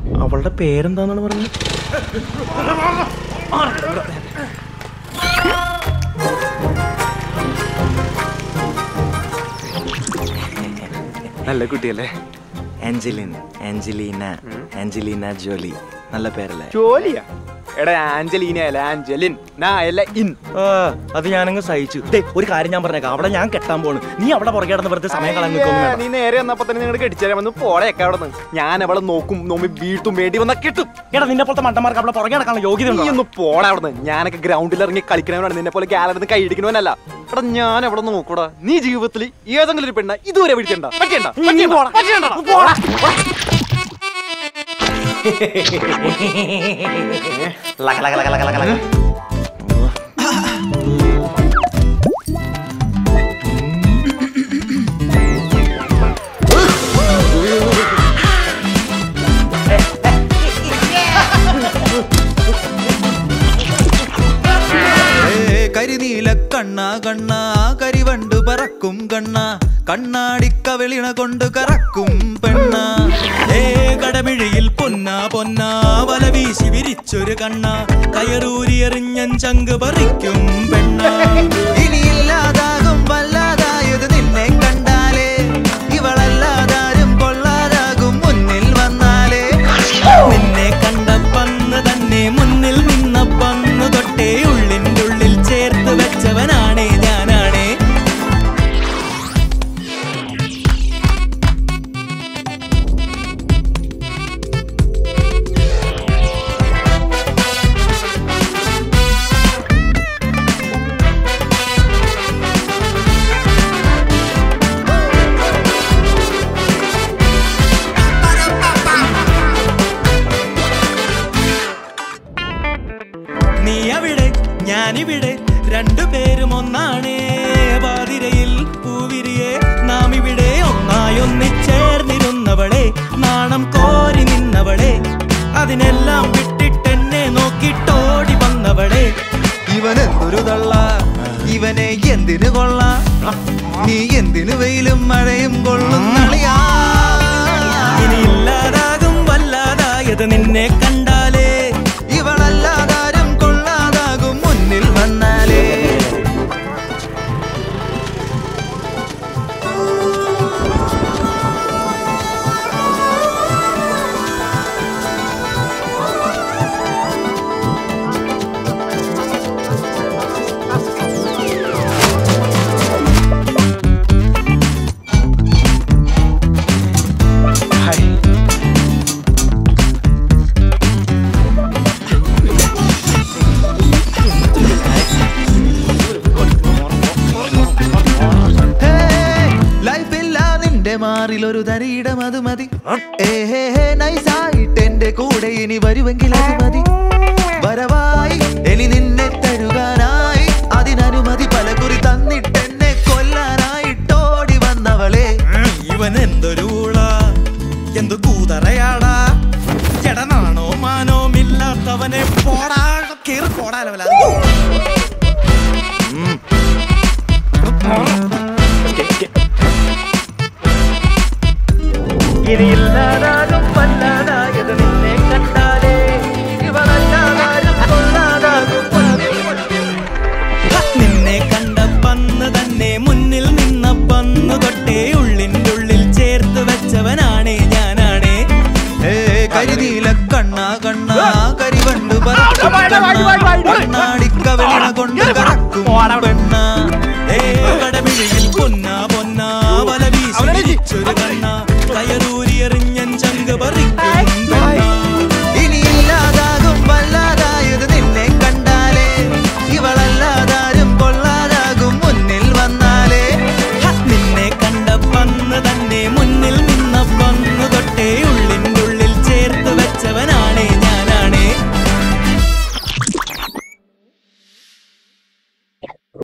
അവളുടെ പേരെന്താന്നാണ് പറഞ്ഞത് നല്ല കുട്ടിയല്ലേ ആഞ്ചലിൻ ആഞ്ചലീന ആഞ്ചലീന ജോലി നല്ല പേരല്ലേ ജോലിയാ എടാ ആഞ്ചലീന അല്ല ആഞ്ചലിൻ നാ അല്ല ഇൻ ആ, അത് ഞാനങ്ങ് സഹിച്ചു ദേ ഒരു കാര്യം ഞാൻ പറഞ്ഞേക്കാം അവിടെ ഞാൻ കെട്ടാൻ പോണു നീ അവിടെ പുറകെ കിടന്ന് വെറുതെ സമയം കളയാൻ നിൽക്കൊന്നും വേണ്ട. നീ നേരെ വന്നപ്പോ തന്നെ നിങ്ങൾ കെട്ടിച്ചേരാൻ വന്ന് പോളയൊക്കെ അവിടെ നിന്ന് ഞാൻ അവളെ നോക്കും നോമ്പി വീട്ടും വേണ്ടി വന്നാ കിട്ടും എടാ നിന്നെ പോലത്തെ മണ്ടന്മാർക്ക് അവിടെ പുറകെ നടക്കാനുള്ള യോഗ്യത നീ ഉണ്ടോ ഒന്ന് പോള അവിടെ നിന്ന് ഞാനൊക്കെ ഗ്രൗണ്ടിൽ ഇറങ്ങി കളിക്കണവനാണ് നിന്നെ പോലെ ഗാലറിന്ന് കൈയടിക്കണവനല്ല എടാ ഞാൻ അവിടെ നോക്കൂടാ നീ ജീവിതത്തിൽ ഏതെങ്കിലും ഒരു പെണ്ണ ഇതുവരെ പിടിക്കണ്ട പറ്റിയണ്ട പറ്റിയണ്ട പോടാ ലക, ലക, ലക, ലക, ലക, ലക. ഏ, കരിനീല കണ്ണ കണ്ണ കരിവണ്ട് പറക്കും കണ്ണ കണ്ണാടിക്കവിളിണ കൊണ്ട് കറക്കും പെണ്ണ ഏ കടമിഴിയിൽ പൊന്ന പൊന്ന വല വീശി വിരിച്ചൊരു കണ്ണ കയറൂരി എറിഞ്ഞൻ ചങ്ക് പറിക്കും പെണ്ണ ഇനിയില്ലാതാകും വല്ലാതായത് നിന്നെ കണ്ടാലേ ഇവളല്ലാതാരും കൊള്ളാതാകും മുന്നിൽ വന്നാലേ നിന്നെ കണ്ടപ്പന്ന് തന്നെ മുന്നിൽ നിന്നപ്പന്ന് തൊട്ടേ ഉള്ളിൻ്റെ ഉള്ളിൽ ചേർത്ത് വെച്ചവനാണേ ഞാനാണേ നീ അവിടെ ഞാനിവിടെ രണ്ടുപേരും ഒന്നാണേ വാതിരയിൽ പൂവിരിയെ നാം ഇവിടെ ഒന്നായി ഒന്നിച്ചേർന്നിരുന്നവളെ നാണം കോരി നിന്നവളെ അതിനെല്ലാം വിട്ടിട്ടെന്നെ നോക്കിട്ടോടി വന്നവളെ ഇവനെന്തൊരു തള്ള ഇവനെ എന്തിനു കൊള്ള നീ എന്തിനു വെയിലും മഴയും കൊള്ളും നളിയാ ഇനി ഇല്ലാതാകും വല്ലാതായത് നിന്നെ കണ്ടാലേ ഇവളല്ലാതാരും കൊള്ളാതാകും മുന്നിൽ വന്നാലേ ലൈഫില്ല നിന്റെ മാറിൽ ഒരു തരിയിടം അത് മതി ഏഹേ നൈസായിട്ട് എന്റെ കൂടെ ഇനി വരുമെങ്കിൽ അത് മതി വരവായി ഇനി നിന്നെ തരുവാനായി അതിനനുമതി പലകുറി തന്നിട്ടെന്നെ കൊല്ലാനായിട്ടോടി വന്നവളെ ഇവൻ എന്തൊരൂള എന്തു കൂതറയാടാ ജടനാണോ മാനോമില്ലാത്തവനെ പോടാ കേറി പോടാലവല ഇനിയില്ലാതാകും വല്ലാതായത് നിന്നെ കണ്ടാലേ ഇവളല്ലാതാരും കൊള്ളാതാകും നിന്നെ കണ്ടപ്പന്ന് തന്നെ മുന്നിൽ നിന്നപ്പന്ന് തൊട്ടേ ഉള്ളിൻ്റെ ഉള്ളിൽ ചേർത്ത് വെച്ചവനാണേ ഞാനാണേ ഏ കരിനീല കണ്ണ കണ്ണ കരിവണ്ട് പറക്കും കണ്ണ, കണ്ണ